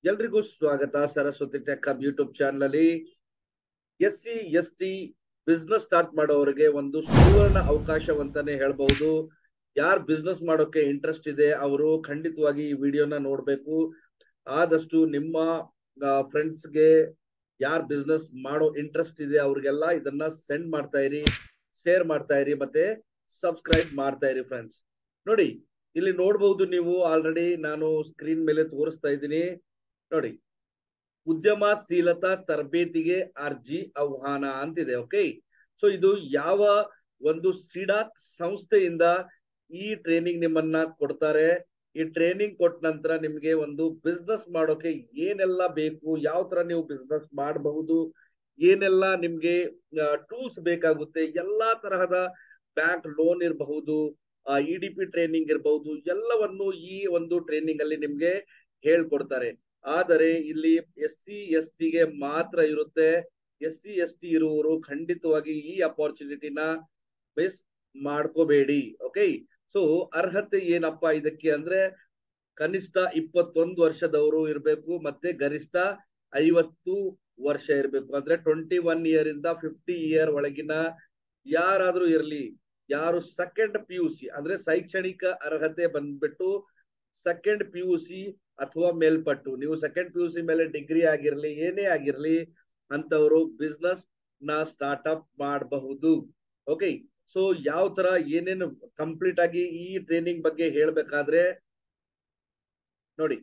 ಎಲ್ರಿಗೂ ಸ್ವಾಗತ Saraswati tech hub YouTube channel ಅಲ್ಲಿ S C S T business start ಮಾಡೋರಿಗೆ ಒಂದು ಸುವರ್ಣ ಅವಕಾಶವಂತಾನೆ ಹೇಳ್ಬಹುದು ಯಾರ್ ಬಿಸ್ನೆಸ್ ಮಾಡೋಕೆ ಇಂಟ್ರೆಸ್ಟ್ ಇದೆ ಅವರು ಖಂಡಿತವಾಗಿ ಈ ವಿಡಿಯೋನ ನೋಡ್ಬೇಕು ಆದಷ್ಟು ನಿಮ್ಮ ಫ್ರೆಂಡ್ಸ್ಗೆ ಯಾರ್ ಬಿಸ್ನೆಸ್ ಮಾಡೋ ಇಂಟ್ರೆಸ್ಟ್ ಇದೆ ಅವ್ರಿಗೆಲ್ಲ ಇದನ್ನ ಸೆಂಡ್ ಮಾಡ್ತಾ ಇರಿ ಶೇರ್ ಮಾಡ್ತಾ ಇರಿ ಮತ್ತೆ ಸಬ್ಸ್ಕ್ರೈಬ್ ಮಾಡ್ತಾ ಇರಿ ಫ್ರೆಂಡ್ಸ್ ನೋಡಿ ಇಲ್ಲಿ ನೋಡ್ಬಹುದು ನೀವು ಆಲ್ರೆಡಿ ನಾನು ಸ್ಕ್ರೀನ್ ಮೇಲೆ ತೋರಿಸ್ತಾ ಇದ್ದೀನಿ ನೋಡಿ ಉದ್ಯಮಶೀಲತಾ ತರಬೇತಿಗೆ ಅರ್ಜಿ ಆಹ್ವಾನ ಅಂತಿದೆ ಓಕೆ ಸೊ ಇದು ಯಾವ ಒಂದು ಸಿಡಾಕ್ ಸಂಸ್ಥೆಯಿಂದ ಈ ಟ್ರೈನಿಂಗ್ ನಿಮ್ಮನ್ನ ಕೊಡ್ತಾರೆ ಈ ಟ್ರೈನಿಂಗ್ ಕೊಟ್ಟ ನಂತರ ನಿಮ್ಗೆ ಒಂದು ಬಿಸ್ನೆಸ್ ಮಾಡೋಕೆ ಏನೆಲ್ಲ ಬೇಕು ಯಾವ ತರ ನೀವು ಬಿಸ್ನೆಸ್ ಮಾಡಬಹುದು ಏನೆಲ್ಲ ನಿಮ್ಗೆ ಟೂಲ್ಸ್ ಬೇಕಾಗುತ್ತೆ ಎಲ್ಲಾ ತರಹದ ಬ್ಯಾಂಕ್ ಲೋನ್ ಇರಬಹುದು ಇ ಡಿ ಪಿ ಟ್ರೈನಿಂಗ್ ಇರಬಹುದು ಎಲ್ಲವನ್ನು ಈ ಒಂದು ಟ್ರೈನಿಂಗ್ ಅಲ್ಲಿ ನಿಮ್ಗೆ ಹೇಳ್ಕೊಡ್ತಾರೆ ಆದರೆ ಇಲ್ಲಿ ಎಸ್ ಸಿ ಎಸ್ ಟಿಗೆ ಮಾತ್ರ ಇರುತ್ತೆ ಎಸ್ ಸಿ ಎಸ್ ಟಿ ಇರುವವರು ಖಂಡಿತವಾಗಿ ಈ ಅಪಾರ್ಚುನಿಟಿನ ಮಿಸ್ ಮಾಡ್ಕೋಬೇಡಿ ಓಕೆ ಸೊ ಅರ್ಹತೆ ಏನಪ್ಪಾ ಇದಕ್ಕೆ ಅಂದ್ರೆ ಕನಿಷ್ಠ ಇಪ್ಪತ್ತೊಂದು ವರ್ಷದವರು ಇರಬೇಕು ಮತ್ತೆ ಗರಿಷ್ಠ ಐವತ್ತು ವರ್ಷ ಇರಬೇಕು ಅಂದ್ರೆ ಟ್ವೆಂಟಿ ಒನ್ ಇಯರ್ ಇಂದ ಫಿಫ್ಟಿ ಇಯರ್ ಒಳಗಿನ ಯಾರಾದ್ರೂ ಇರ್ಲಿ ಯಾರು ಸೆಕೆಂಡ್ ಪಿ ಯು ಸಿ ಅಂದ್ರೆ ಶೈಕ್ಷಣಿಕ ಅರ್ಹತೆ ಬಂದ್ಬಿಟ್ಟು ಸೆಕೆಂಡ್ ಪಿ ಯು ಸಿ ಅಥವಾ ಮೇಲ್ಪಟ್ಟು ನೀವು ಸೆಕೆಂಡ್ ಪಿ ಯು ಸಿ ಮೇಲೆ ಡಿಗ್ರಿ ಆಗಿರ್ಲಿ ಏನೇ ಆಗಿರ್ಲಿ ಅಂತವರು ಬಿಸ್ನೆಸ್ ನ ಸ್ಟಾರ್ಟ್ ಅಪ್ ಮಾಡಬಹುದು ಓಕೆ ಸೊ ಯಾವ ತರ ಏನೇನು ಕಂಪ್ಲೀಟ್ ಆಗಿ ಈ ಟ್ರೈನಿಂಗ್ ಬಗ್ಗೆ ಹೇಳ್ಬೇಕಾದ್ರೆ ನೋಡಿ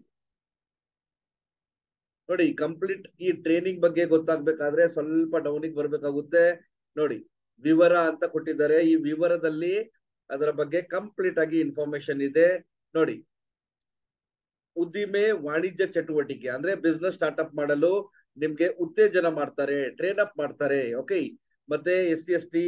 ನೋಡಿ ಕಂಪ್ಲೀಟ್ ಈ ಟ್ರೈನಿಂಗ್ ಬಗ್ಗೆ ಗೊತ್ತಾಗ್ಬೇಕಾದ್ರೆ ಸ್ವಲ್ಪ ಡೌನಿಗೆ ಬರ್ಬೇಕಾಗುತ್ತೆ ನೋಡಿ ವಿವರ ಅಂತ ಕೊಟ್ಟಿದ್ದಾರೆ ಈ ವಿವರದಲ್ಲಿ ಅದರ ಬಗ್ಗೆ ಕಂಪ್ಲೀಟ್ ಆಗಿ ಇನ್ಫಾರ್ಮೇಶನ್ ಇದೆ ನೋಡಿ ಉದ್ದಿಮೆ ವಾಣಿಜ್ಯ ಚಟುವಟಿಕೆ ಅಂದ್ರೆ ಬಿಸ್ನೆಸ್ ಸ್ಟಾರ್ಟ್ಅಪ್ ಮಾಡಲು ನಿಮ್ಗೆ ಉತ್ತೇಜನ ಮಾಡ್ತಾರೆ ಟ್ರೈನ್ ಅಪ್ ಮಾಡ್ತಾರೆ ಓಕೆ ಮತ್ತೆ ಎಸ್ ಸಿ ಎಸ್ ಟಿ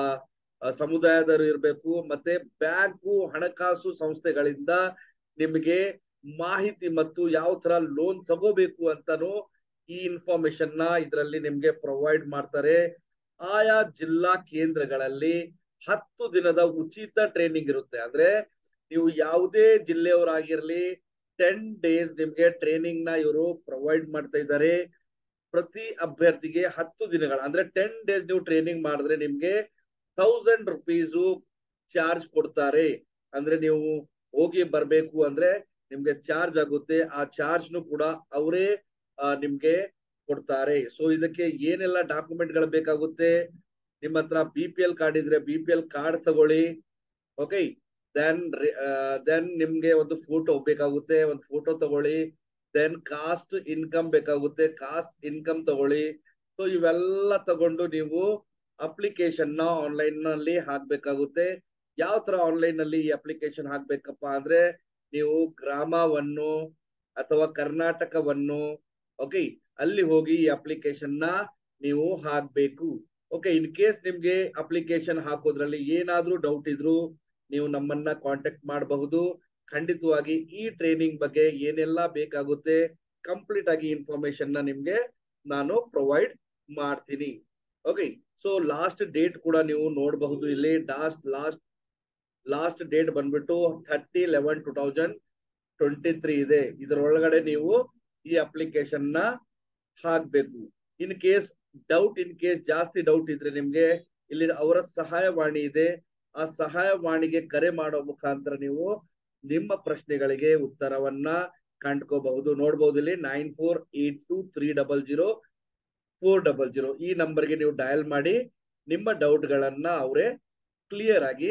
ಸಮುದಾಯದವರು ಇರಬೇಕು ಮತ್ತೆ ಬ್ಯಾಂಕು ಹಣಕಾಸು ಸಂಸ್ಥೆಗಳಿಂದ ನಿಮಗೆ ಮಾಹಿತಿ ಮತ್ತು ಯಾವ ತರ ಲೋನ್ ತಗೋಬೇಕು ಅಂತಾನು ಈ ಇನ್ಫಾರ್ಮೇಶನ್ ನ ಇದರಲ್ಲಿ ನಿಮ್ಗೆ ಪ್ರೊವೈಡ್ ಮಾಡ್ತಾರೆ ಆಯಾ ಜಿಲ್ಲಾ ಕೇಂದ್ರಗಳಲ್ಲಿ ಹತ್ತು ದಿನದ ಉಚಿತ ಟ್ರೈನಿಂಗ್ ಇರುತ್ತೆ ಅಂದ್ರೆ ನೀವು ಯಾವುದೇ ಜಿಲ್ಲೆಯವರಾಗಿರ್ಲಿ ಟೆನ್ ಡೇಸ್ ನಿಮ್ಗೆ ಟ್ರೈನಿಂಗ್ ನ ಇವರು ಪ್ರೊವೈಡ್ ಮಾಡ್ತಾ ಇದ್ದಾರೆ ಪ್ರತಿ ಅಭ್ಯರ್ಥಿಗೆ ಹತ್ತು ದಿನಗಳ ಅಂದ್ರೆ ಟೆನ್ ಡೇಸ್ ನೀವು ಟ್ರೈನಿಂಗ್ ಮಾಡಿದ್ರೆ ನಿಮ್ಗೆ ಥೌಸಂಡ್ ರುಪೀಸು ಚಾರ್ಜ್ ಕೊಡ್ತಾರೆ ಅಂದ್ರೆ ನೀವು ಹೋಗಿ ಬರ್ಬೇಕು ಅಂದ್ರೆ ನಿಮ್ಗೆ ಚಾರ್ಜ್ ಆಗುತ್ತೆ ಆ ಚಾರ್ಜ್ನು ಕೂಡ ಅವರೇ ನಿಮ್ಗೆ ಕೊಡ್ತಾರೆ ಸೊ ಇದಕ್ಕೆ ಏನೆಲ್ಲ ಡಾಕ್ಯುಮೆಂಟ್ ಗಳು ಬೇಕಾಗುತ್ತೆ ನಿಮ್ಮ ಹತ್ರ ಬಿ ಪಿ ಎಲ್ ಕಾರ್ಡ್ ಇದ್ರೆ ಬಿ ಪಿ ಎಲ್ ಕಾರ್ಡ್ ತಗೊಳ್ಳಿ ಓಕೆ ದೆನ್ ದೆನ್ ನಿಮ್ಗೆ ಒಂದು ಫೋಟೋ ಬೇಕಾಗುತ್ತೆ ಒಂದು ಫೋಟೋ ತಗೊಳ್ಳಿ ದೆನ್ ಕಾಸ್ಟ್ ಇನ್ಕಮ್ ಬೇಕಾಗುತ್ತೆ ಕಾಸ್ಟ್ ಇನ್ಕಮ್ ತಗೊಳ್ಳಿ ಸೊ ಇವೆಲ್ಲ ತಗೊಂಡು ನೀವು ಅಪ್ಲಿಕೇಶನ್ ನ ಆನ್ಲೈನ್ ನಲ್ಲಿ ಹಾಕ್ಬೇಕಾಗುತ್ತೆ ಯಾವ ತರ ಆನ್ಲೈನ್ ನಲ್ಲಿ ಈ ಅಪ್ಲಿಕೇಶನ್ ಹಾಕ್ಬೇಕಪ್ಪ ಅಂದ್ರೆ ನೀವು ಗ್ರಾಮವನ್ನು ಅಥವಾ ಕರ್ನಾಟಕವನ್ನು ಓಕೆ ಅಲ್ಲಿ ಹೋಗಿ ಈ ಅಪ್ಲಿಕೇಶನ್ ನ ನೀವು ಹಾಕ್ಬೇಕು ಓಕೆ ಇನ್ ಕೇಸ್ ನಿಮ್ಗೆ ಅಪ್ಲಿಕೇಶನ್ ಹಾಕೋದ್ರಲ್ಲಿ ಏನಾದ್ರೂ ಡೌಟ್ ಇದ್ರು ನೀವು ನಮ್ಮನ್ನ ಕಾಂಟ್ಯಾಕ್ಟ್ ಮಾಡಬಹುದು ಖಂಡಿತವಾಗಿ ಈ ಟ್ರೈನಿಂಗ್ ಬಗ್ಗೆ ಏನೆಲ್ಲ ಬೇಕಾಗುತ್ತೆ ಕಂಪ್ಲೀಟ್ ಆಗಿ ಇನ್ಫಾರ್ಮೇಶನ್ ನ ನಿಮ್ಗೆ ನಾನು ಪ್ರೊವೈಡ್ ಮಾಡ್ತೀನಿ ಓಕೆ ಸೊ ಲಾಸ್ಟ್ ಡೇಟ್ ಕೂಡ ನೀವು ನೋಡಬಹುದು ಇಲ್ಲಿ ಲಾಸ್ಟ್ ಲಾಸ್ಟ್ ಲಾಸ್ಟ್ ಡೇಟ್ ಬಂದ್ಬಿಟ್ಟು thirty eleven two thousand twenty three ಇದೆ ಇದರೊಳಗಡೆ ನೀವು ಈ ಅಪ್ಲಿಕೇಶನ್ ನ ಹಾಕ್ಬೇಕು in case doubt in case ಜಾಸ್ತಿ ಡೌಟ್ ಇದ್ರೆ ನಿಮ್ಗೆ ಇಲ್ಲಿ ಅವರ ಸಹಾಯವಾಣಿ ಇದೆ ಆ ಸಹಾಯವಾಣಿಗೆ ಕರೆ ಮಾಡೋ ಮುಖಾಂತರ ನೀವು ನಿಮ್ಮ ಪ್ರಶ್ನೆಗಳಿಗೆ ಉತ್ತರವನ್ನ ಕಂಡ್ಕೋಬಹುದು ನೋಡ್ಬಹುದು ಇಲ್ಲಿ nine four eight two three double zero four double zero ಈ ನಂಬರ್ಗೆ ನೀವು ಡಯಲ್ ಮಾಡಿ ನಿಮ್ಮ ಡೌಟ್ ಗಳನ್ನ ಅವರೇ ಕ್ಲಿಯರ್ ಆಗಿ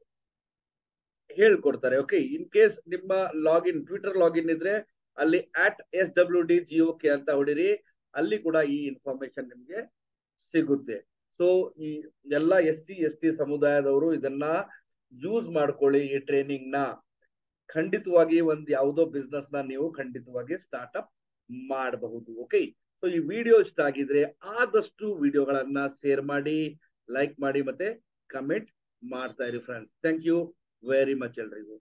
ಹೇಳ್ಕೊಡ್ತಾರೆ ಓಕೆ ಇನ್ ಕೇಸ್ ನಿಮ್ಮ ಲಾಗಿನ್ ಟ್ವಿಟರ್ ಲಾಗಿನ್ ಇದ್ರೆ ಅಲ್ಲಿ at S W D G O K ಅಂತ ಹೊಡಿರಿ ಅಲ್ಲಿ ಕೂಡ ಈ ಇನ್ಫಾರ್ಮೇಶನ್ ನಿಮ್ಗೆ ಸಿಗುತ್ತೆ ಸೊ ಈ ಎಲ್ಲ ಎಸ್ ಸಿ ಎಸ್ ಟಿ ಸಮುದಾಯದವರು ಇದನ್ನ ಯೂಸ್ ಮಾಡ್ಕೊಳ್ಳಿ ಈ ಟ್ರೈನಿಂಗ್ ನ ಖಂಡಿತವಾಗಿ ಒಂದ್ ಯಾವುದೋ ಬಿಸ್ನೆಸ್ ನ ನೀವು ಖಂಡಿತವಾಗಿ ಸ್ಟಾರ್ಟ್ ಅಪ್ ಮಾಡಬಹುದು ಓಕೆ ಸೊ ಈ ವಿಡಿಯೋ ಇಷ್ಟ ಆಗಿದ್ರೆ ಆದಷ್ಟು ವಿಡಿಯೋಗಳನ್ನ ಶೇರ್ ಮಾಡಿ ಲೈಕ್ ಮಾಡಿ ಮತ್ತೆ ಕಮೆಂಟ್ ಮಾಡ್ತಾ ಇರಿ friends thank you very much ಎಲ್ರಿಗೂ